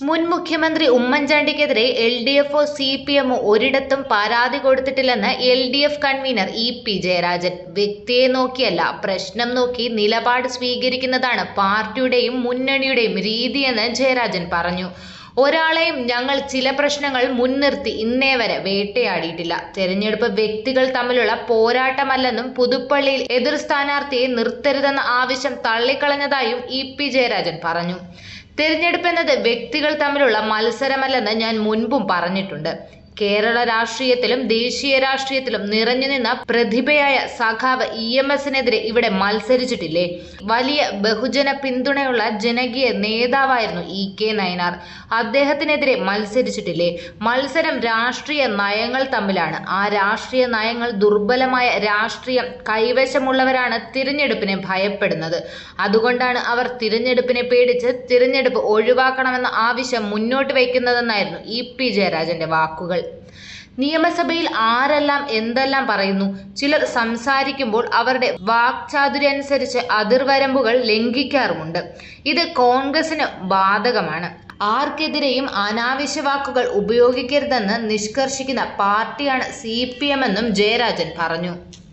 മുൻ മുഖ്യമന്ത്രി ഉമ്മൻചാണ്ടിക്കെതിരെ എൽ ഡി എഫോ സി പി എമ്മോ ഒരിടത്തും പരാതി കൊടുത്തിട്ടില്ലെന്ന് L D F convener E P Jayarajan വ്യക്തിയെ നോക്കിയല്ല പ്രശ്നം നോക്കി നിലപാട് സ്വീകരിക്കുന്നതാണ് പാർട്ടിയുടെയും മുന്നണിയുടെയും രീതിയെന്ന് ജയരാജൻ പറഞ്ഞു ഒരാളെയും ഞങ്ങൾ ചില പ്രശ്നങ്ങൾ മുൻനിർത്തി ഇന്നേ വരെ വേട്ടയാടിയിട്ടില്ല തെരഞ്ഞെടുപ്പ് വ്യക്തികൾ തമ്മിലുള്ള പോരാട്ടമല്ലെന്നും പുതുപ്പള്ളിയിൽ എതിർ സ്ഥാനാർത്ഥിയെ നിർത്തരുതെന്ന ആവശ്യം തള്ളിക്കളഞ്ഞതായും ഇ പി ജയരാജൻ പറഞ്ഞു തിരഞ്ഞെടുപ്പ് എന്നത് വ്യക്തികൾ തമ്മിലുള്ള മത്സരമല്ലെന്ന് ഞാൻ മുൻപും പറഞ്ഞിട്ടുണ്ട് കേരള രാഷ്ട്രീയത്തിലും ദേശീയ രാഷ്ട്രീയത്തിലും നിറഞ്ഞു നിന്ന പ്രതിഭയായ സഖാവ് ഇ എം എസിനെതിരെ ഇവിടെ മത്സരിച്ചിട്ടില്ലേ വലിയ ബഹുജന പിന്തുണയുള്ള ജനകീയ നേതാവായിരുന്നു ഇ കെ നയനാർ അദ്ദേഹത്തിനെതിരെ മത്സരിച്ചിട്ടില്ലേ മത്സരം രാഷ്ട്രീയ നയങ്ങൾ തമ്മിലാണ് ആ രാഷ്ട്രീയ നയങ്ങൾ ദുർബലമായ രാഷ്ട്രീയം കൈവശമുള്ളവരാണ് തിരഞ്ഞെടുപ്പിനെ ഭയപ്പെടുന്നത് അതുകൊണ്ടാണ് അവർ തിരഞ്ഞെടുപ്പിനെ പേടിച്ച് തിരഞ്ഞെടുപ്പ് ഒഴിവാക്കണമെന്ന ആവശ്യം മുന്നോട്ട് വയ്ക്കുന്നതെന്നായിരുന്നു ഇ പി ജയരാജന്റെ വാക്കുകൾ നിയമസഭയിൽ ആരെല്ലാം എന്തെല്ലാം പറയുന്നു ചിലർ സംസാരിക്കുമ്പോൾ അവരുടെ വാക്ചാതുര്യനുസരിച്ച് അതിർവരമ്പുകൾ ലംഘിക്കാറുമുണ്ട് ഇത് കോൺഗ്രസിന് ബാധകമാണ് ആർക്കെതിരെയും അനാവശ്യ വാക്കുകൾ ഉപയോഗിക്കരുതെന്ന് നിഷ്കർഷിക്കുന്ന പാർട്ടിയാണ് സി പി എം എന്നും ജയരാജൻ പറഞ്ഞു